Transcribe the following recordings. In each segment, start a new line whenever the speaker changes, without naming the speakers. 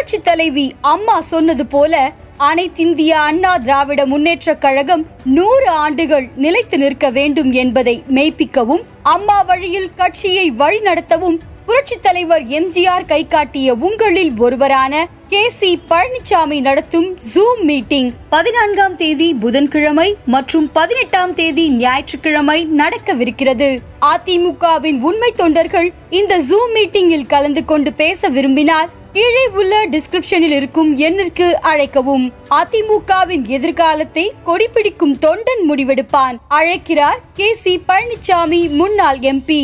புரட்சி தலைவி அம்மா சொன்னது போல அனைத்திந்திய அண்ணா திராவிட முன்னேற்றக் கழகம் நூறு ஆண்டுகள் நிலைத்து நிற்க வேண்டும் என்பதை மெய்ப்பிக்கவும் அம்மா வழியில் கட்சியை வழிநடத்தவும் புரட்சி தலைவர் எம்ஜிஆர் கை காட்டிய உங்களில் ஒருவரான கே சி பழனிசாமி நடத்தும் ஜூம் மீட்டிங் பதினான்காம் தேதி புதன்கிழமை மற்றும் பதினெட்டாம் தேதி ஞாயிற்றுக்கிழமை நடக்கவிருக்கிறது அதிமுகவின் உண்மை தொண்டர்கள் இந்த ஜூம் மீட்டிங்கில் கலந்து கொண்டு பேச விரும்பினால் கீழே உள்ள டிஸ்கிரிப்ஷனில் இருக்கும் எண்ணிற்கு அழைக்கவும் அதிமுகவின் எதிர்காலத்தை கொடிபிடிக்கும் தொண்டன் முடிவெடுப்பான் அழைக்கிறார் கே சி பழனிசாமி முன்னாள் எம்பி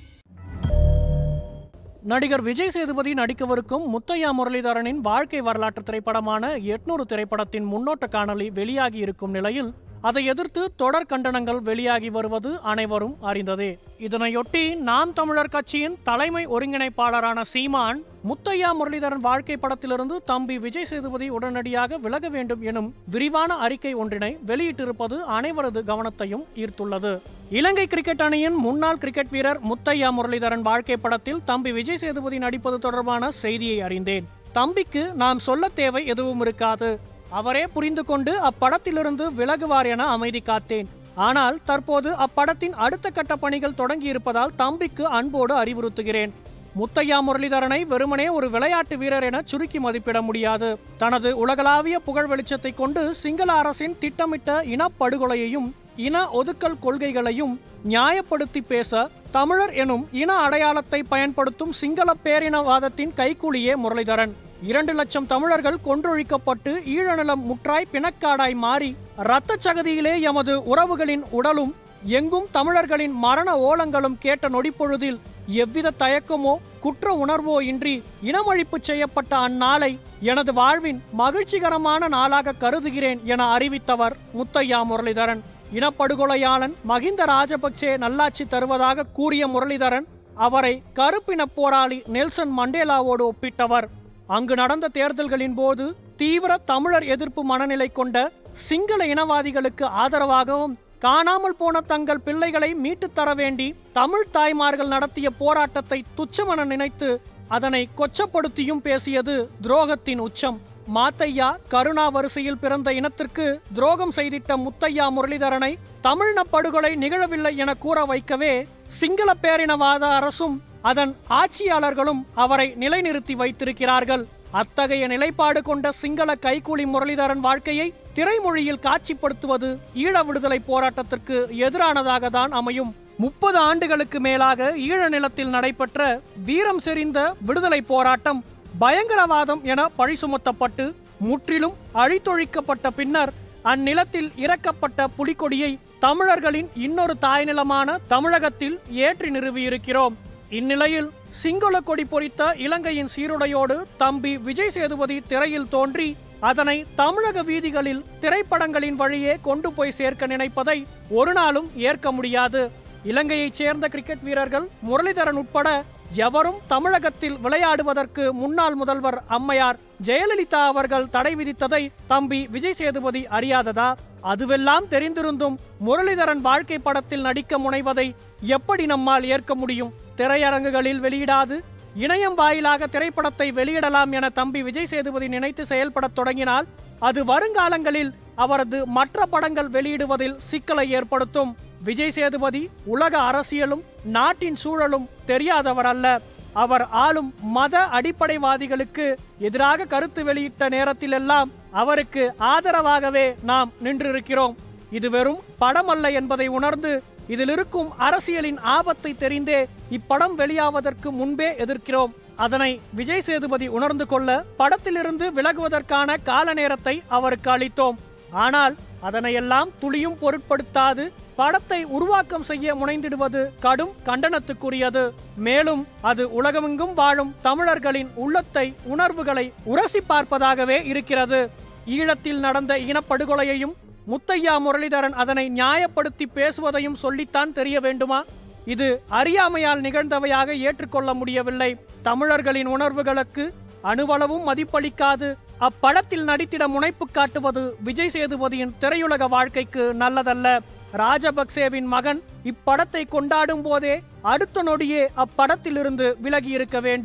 நடிகர் விஜய் சேதுபதி நடிக்கவிருக்கும் முத்தையா முரளிதரனின் வாழ்க்கை வரலாற்று திரைப்படமான எட்நூறு திரைப்படத்தின் முன்னோட்ட காணொளி வெளியாகி இருக்கும் நிலையில் அதை எதிர்த்து தொடர் கண்டனங்கள் வெளியாகி வருவது அனைவரும் அறிந்ததே இதனையொட்டி நாம் தமிழர் கட்சியின் தலைமை ஒருங்கிணைப்பாளரான சீமான் முத்தையா முரளிதரன் வாழ்க்கை படத்திலிருந்து தம்பி விஜய் சேதுபதி உடனடியாக விலக வேண்டும் எனும் விரிவான அறிக்கை ஒன்றினை வெளியிட்டிருப்பது அனைவரது கவனத்தையும் ஈர்த்துள்ளது இலங்கை கிரிக்கெட் அணியின் முன்னாள் கிரிக்கெட் வீரர் முத்தையா முரளிதரன் வாழ்க்கை படத்தில் தம்பி விஜய் சேதுபதி நடிப்பது தொடர்பான செய்தியை அறிந்தேன் தம்பிக்கு நாம் சொல்ல தேவை எதுவும் இருக்காது அவரே புரிந்து கொண்டு அப்படத்திலிருந்து விலகுவார் என அமைதி காத்தேன் ஆனால் தற்போது அப்படத்தின் அடுத்த கட்ட பணிகள் தொடங்கி இருப்பதால் தம்பிக்கு அன்போடு அறிவுறுத்துகிறேன் முத்தையா முரளிதரனை வெறுமனே ஒரு விளையாட்டு வீரர் என சுருக்கி மதிப்பிட முடியாது தனது உலகளாவிய புகழ் வெளிச்சத்தை கொண்டு சிங்கள அரசின் திட்டமிட்ட இனப்படுகொலையையும் இன ஒதுக்கல் கொள்கைகளையும் நியாயப்படுத்தி பேச தமிழர் எனும் இன அடையாளத்தை பயன்படுத்தும் சிங்கள பேரினவாதத்தின் கைக்கூலியே முரளிதரன் இரண்டு லட்சம் தமிழர்கள் கொன்றொழிக்கப்பட்டு ஈழநிலம் முற்றாய் பிணக்காடாய் மாறி இரத்த சகதியிலே எமது உறவுகளின் உடலும் எங்கும் தமிழர்களின் மரண ஓலங்களும் கேட்ட நொடிப்பொழுதில் எவ்வித தயக்கமோ குற்ற உணர்வோ இன்றி இனமழிப்பு செய்யப்பட்ட அந்நாளை எனது வாழ்வின் மகிழ்ச்சிகரமான நாளாக கருதுகிறேன் என அறிவித்தவர் முத்தையா முரளிதரன் இனப்படுகொலையாளன் மகிந்த ராஜபக்சே நல்லாட்சி தருவதாக கூறிய முரளிதரன் அவரை கருப்பின போராளி நெல்சன் மண்டேலாவோடு ஒப்பிட்டவர் அங்கு நடந்த தேர்தல்களின் போது தீவிர தமிழர் எதிர்ப்பு மனநிலை கொண்ட சிங்கள இனவாதிகளுக்கு ஆதரவாகவும் காணாமல் போன தங்கள் பிள்ளைகளை மீட்டுத் தர வேண்டி தமிழ் தாய்மார்கள் நடத்திய போராட்டத்தை துச்சமென நினைத்து அதனை கொச்சப்படுத்தியும் பேசியது துரோகத்தின் உச்சம் மாத்தையா கருணா வரிசையில் பிறந்த இனத்திற்கு துரோகம் செய்திட்ட முத்தையா முரளிதரனை தமிழின படுகொலை நிகழவில்லை என கூற வைக்கவே சிங்கள பேரினவாத அரசும் அதன் ஆட்சியாளர்களும் அவரை நிலைநிறுத்தி வைத்திருக்கிறார்கள் அத்தகைய நிலைப்பாடு கொண்ட சிங்கள கைக்கூலி முரளிதரன் வாழ்க்கையை திரைமொழியில் காட்சிப்படுத்துவது ஈழ விடுதலை போராட்டத்திற்கு எதிரானதாக தான் அமையும் முப்பது ஆண்டுகளுக்கு மேலாக ஈழ நிலத்தில் நடைபெற்ற வீரம் செறிந்த விடுதலை போராட்டம் பயங்கரவாதம் என பழி சுமத்தப்பட்டு முற்றிலும் அழித்தொழிக்கப்பட்ட பின்னர் அந்நிலத்தில் இறக்கப்பட்ட புலிக்கொடியை தமிழர்களின் இன்னொரு தாய்நிலமான தமிழகத்தில் ஏற்றி நிறுவியிருக்கிறோம் இந்நிலையில் சிங்கள கொடி பொறித்த இலங்கையின் சீருடையோடு தம்பி விஜய் சேதுபதி திரையில் தோன்றி அதனை தமிழக வீதிகளில் திரைப்படங்களின் வழியே கொண்டு போய் சேர்க்க நினைப்பதை ஒரு நாளும் ஏற்க முடியாது இலங்கையைச் சேர்ந்த கிரிக்கெட் வீரர்கள் முரளிதரன் உட்பட எவரும் தமிழகத்தில் விளையாடுவதற்கு முன்னாள் முதல்வர் அம்மையார் ஜெயலலிதா அவர்கள் தடை விதித்ததை தம்பி விஜய் சேதுபதி அறியாததா அதுவெல்லாம் தெரிந்திருந்தும் முரளிதரன் வாழ்க்கை படத்தில் நடிக்க முனைவதை எப்படி நம்மால் ஏற்க முடியும் திரையரங்குகளில் வெளியிடாது இணையம் வாயிலாக திரைப்படத்தை வெளியிடலாம் என தம்பி விஜய் சேதுபதி நினைத்து செயல்படத் தொடங்கினால் அது வருங்காலங்களில் அவரது மற்ற படங்கள் வெளியிடுவதில் சிக்கலை ஏற்படுத்தும் விஜய் சேதுபதி உலக அரசியலும் நாட்டின் சூழலும் தெரியாதவர் அல்ல அவர் ஆளும் மத அடிப்படைவாதிகளுக்கு எதிராக கருத்து வெளியிட்ட நேரத்திலெல்லாம் அவருக்கு ஆதரவாகவே நாம் நின்றிருக்கிறோம் இது வெறும் படம் அல்ல என்பதை உணர்ந்து இதில் இருக்கும் அரசியலின் ஆபத்தை தெரிந்தே இப்படம் வெளியாவதற்கு முன்பே எதிர்க்கிறோம் அதனை விஜய் சேதுபதி உணர்ந்து கொள்ள படத்திலிருந்து விலகுவதற்கான கால நேரத்தை அவருக்கு அளித்தோம் ஆனால் அதனையெல்லாம் துளியும் பொருட்படுத்தாது படத்தை உருவாக்கம் செய்ய முனைந்திடுவது கடும் கண்டனத்துக்குரியது மேலும் அது உலகமெங்கும் வாழும் தமிழர்களின் உள்ளத்தை உணர்வுகளை உரசி பார்ப்பதாகவே இருக்கிறது ஈழத்தில் நடந்த இனப்படுகொலையையும் முத்தையா முரளிதரன் அதனை நியாயப்படுத்தி பேசுவதையும் சொல்லித்தான் தெரிய வேண்டுமா இது அறியாமையால் நிகழ்ந்தவையாக ஏற்றுக்கொள்ள முடியவில்லை தமிழர்களின் உணர்வுகளுக்கு அணுவளவும் மதிப்பளிக்காது அப்படத்தில் நடித்திட முனைப்பு காட்டுவது விஜய் சேதுபதியின் திரையுலக வாழ்க்கைக்கு நல்லதல்ல ராஜபக்சேவின் மகன் இப்படத்தை கொண்டாடும் போதே அடுத்த நொடியே அப்படத்திலிருந்து விலகி இருக்க வேண்டும்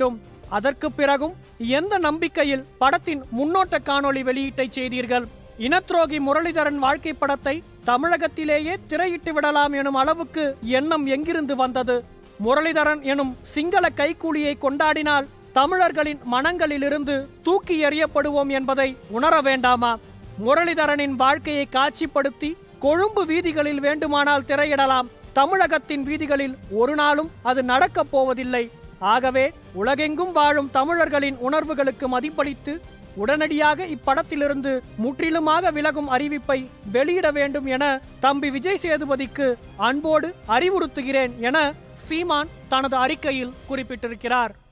அதற்கு பிறகும் எந்த நம்பிக்கையில் படத்தின் முன்னோட்ட காணொளி வெளியீட்டை செய்தீர்கள் இனத்ரோகி முரளிதரன் வாழ்க்கை படத்தை தமிழகத்திலேயே திரையிட்டு விடலாம் எனும் அளவுக்கு எண்ணம் எங்கிருந்து வந்தது முரளிதரன் எனும் சிங்கள கைக்கூலியை கொண்டாடினால் தமிழர்களின் மனங்களிலிருந்து தூக்கி எறியப்படுவோம் என்பதை உணர வேண்டாமா முரளிதரனின் வாழ்க்கையை காட்சிப்படுத்தி கொழும்பு வீதிகளில் வேண்டுமானால் திரையிடலாம் தமிழகத்தின் வீதிகளில் ஒரு நாளும் அது நடக்கப் போவதில்லை ஆகவே உலகெங்கும் வாழும் தமிழர்களின் உணர்வுகளுக்கு மதிப்பளித்து உடனடியாக இப்படத்திலிருந்து முற்றிலுமாக விலகும் அறிவிப்பை வெளியிட வேண்டும் என தம்பி விஜய் சேதுபதிக்கு அன்போடு அறிவுறுத்துகிறேன் என சீமான் தனது அறிக்கையில் குறிப்பிட்டிருக்கிறார்